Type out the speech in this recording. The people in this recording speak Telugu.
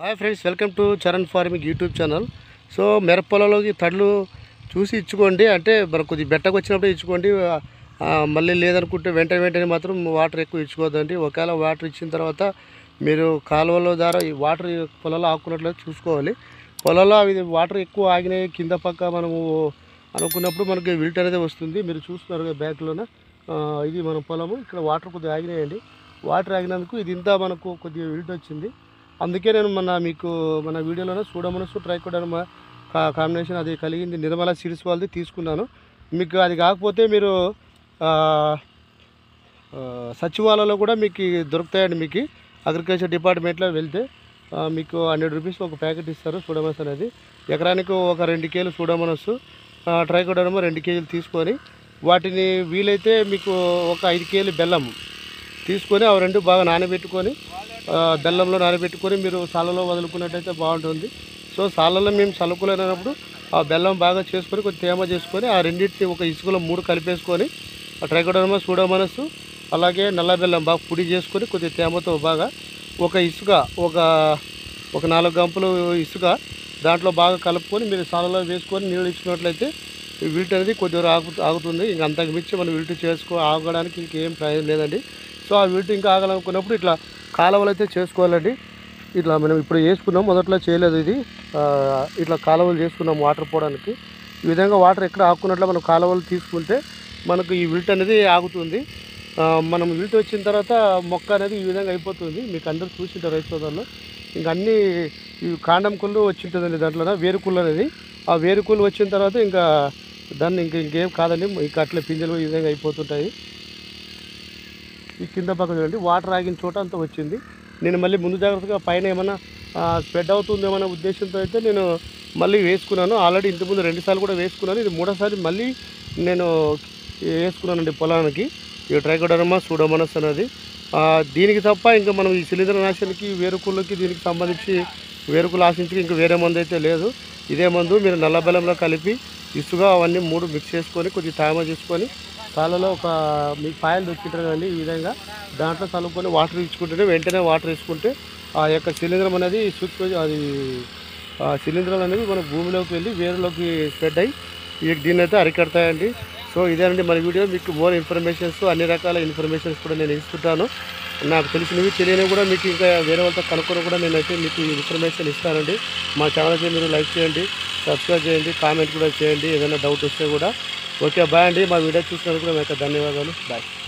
hi friends welcome to Charan farming YouTube channel so మిరప పొలంలోకి తడ్లు చూసి ఇచ్చుకోండి అంటే మనకు కొద్ది బెట్టకు వచ్చినప్పుడు ఇచ్చుకోండి ఆ, మళ్ళీ లేదనుకుంటే వెంటనే వెంటనే మాత్రం వాటర్ ఎక్కువ ఇచ్చుకోవద్దండి ఒకవేళ వాటర్ ఇచ్చిన తర్వాత మీరు కాలువల ద్వారా ఈ వాటర్ ఈ పొలంలో ఆకున్నట్లయితే చూసుకోవాలి పొలంలో అవి వాటర్ ఎక్కువ ఆగినాయి కింద పక్క మనము అనుకున్నప్పుడు మనకి విల్ట్ అనేది వస్తుంది మీరు చూస్తున్నారు కదా బ్యాక్లోన ఆ, ఇది మన పొలము ఇక్కడ వాటర్ కొద్దిగా ఆగినాయండి వాటర్ ఆగినందుకు ఇది ఇంత మనకు కొద్దిగా విల్ట్ వచ్చింది అందుకే నేను మన మీకు మన వీడియోలోనే చూడమనసు ట్రైకోడర్మా కాంబినేషన్ అది కలిగింది నిర్మల సీడ్స్ వాళ్ళది తీసుకున్నాను మీకు అది కాకపోతే మీరు ఆ, ఆ, సచివాలయంలో కూడా మీకు దొరుకుతాయండి మీకు అగ్రికల్చర్ డిపార్ట్మెంట్లో వెళ్తే ఆ, మీకు హండ్రెడ్ రూపీస్ ఒక ప్యాకెట్ ఇస్తారు సూడమనస్ అనేది ఎకరానికి ఒక రెండు కేజీలు సూడమనస్ ట్రైకోడర్మా రెండు కేజీలు తీసుకొని వాటిని వీలైతే మీకు ఒక ఐదు కేజీలు బెల్లం తీసుకొని అవి రెండు బాగా నానబెట్టుకొని ఆ, బెల్లంలో నానబెట్టుకొని మీరు సాలలో వదులుకున్నట్టయితే బాగుంటుంది సో సాలలో మేము చల్లుకోలేనప్పుడు ఆ బెల్లం బాగా చేసుకొని కొంచెం తేమ చేసుకొని ఆ రెండింటిని ఒక ఇసుకలో మూడు కలిపేసుకొని ఆ ట్రైకోడర్మా సూడోమనస్ అలాగే నల్ల బెల్లం బాగా పొడి చేసుకొని కొద్దిగా తేమతో బాగా ఒక ఇసుక ఒక ఒక నాలుగు గంపలు ఇసుక దాంట్లో బాగా కలుపుకొని మీరు సాలలో వేసుకొని నీళ్ళు ఇచ్చినట్లయితే ఈ విల్ట్ అనేది కొద్దిగా ఆగు ఆగుతుంది ఇంకా అంతకు మించి మనం విల్ట్ చేసుకో ఆగడానికి ఇంకేం ప్రయోజనం లేదండి సో ఆ విల్ట్ ఇంకా ఆగాలనుకున్నప్పుడు ఇట్లా కాలువలు అయితే చేసుకోవాలండి ఇట్లా మనం ఇప్పుడు వేసుకున్నాం మొదట్లో చేయలేదు ఇది ఆ, ఇట్లా కాలువలు చేసుకున్నాం వాటర్ పోవడానికి ఈ విధంగా వాటర్ ఎక్కడ ఆకున్నట్లు మనం కాలువలు తీసుకుంటే మనకు ఈ విల్ట్ అనేది ఆగుతుంది ఆ, మనం విల్ట్ వచ్చిన తర్వాత మొక్క అనేది ఈ విధంగా అయిపోతుంది మీకు అందరూ చూసింటారు రైతు సోదరులు ఇంకా అన్నీ ఈ కాండం కుళ్ళు వచ్చి ఉంటుందండి దాంట్లో వేరుకుళ్ళు అనేది ఆ వేరుకుళ్ళు వచ్చిన తర్వాత ఇంకా దాన్ని ఇంక ఇంకేం కాదండి ఇంకా అట్లే పింజలు ఈ విధంగా అయిపోతుంటాయి ఈ కింద పక్క చూడండి వాటర్ ఆగిన చోట అంతా వచ్చింది నేను మళ్ళీ ముందు జాగ్రత్తగా పైన ఏమైనా స్ప్రెడ్ అవుతుందేమన్న ఉద్దేశంతో అయితే నేను మళ్ళీ వేసుకున్నాను ఆల్రెడీ ఇంతకుముందు రెండుసార్లు కూడా వేసుకున్నాను ఇది మూడోసారి మళ్ళీ నేను వేసుకున్నానండి పొలానికి ఈ ట్రైకోడర్మా సూడోమనస్ అనేది ఆ, దీనికి తప్ప ఇంకా మనం ఈ శిలీంద్ర నాశనకి వేరుకుళ్ళకి దీనికి సంబంధించి వేరుకులు ఆశించి ఇంకా వేరే మందు అయితే లేదు ఇదే మందు మీరు నల్ల బెల్లంలో కలిపి ఇసుక అవన్నీ మూడు మిక్స్ చేసుకొని కొద్దిగా తామ చేసుకొని పాలలో ఒక మీ పాయలు దొరికింటారు కదండి ఈ విధంగా దాంట్లో చల్లుకొని వాటర్ ఇచ్చుకుంటేనే వెంటనే వాటర్ వేసుకుంటే ఆ యొక్క శిలీంద్రం అనేది సూక్ష్మ అది ఆ శిలీంధ్రం అనేది మన భూమిలోకి వెళ్ళి వేరులోకి స్ప్రెడ్ అయ్యి ఈ దీన్ని అయితే అరికడతాయండి సో ఇదేనండి మన వీడియో మీకు మోర్ ఇన్ఫర్మేషన్స్ అన్ని రకాల ఇన్ఫర్మేషన్స్ కూడా నేను ఇస్తుంటాను నాకు తెలిసినవి తెలియనివి కూడా మీకు ఇంకా వేరే వాళ్ళతో కనుక్కొని కూడా నేనైతే మీకు ఇన్ఫర్మేషన్ ఇస్తానండి మా ఛానల్కి మీరు లైక్ చేయండి సబ్స్క్రైబ్ చేయండి కామెంట్ కూడా చేయండి ఏదైనా డౌట్ వస్తే కూడా ఓకే బాయ్ అండి మా వీడియో చూసినందుకు కూడా మీకు ధన్యవాదాలు బాయ్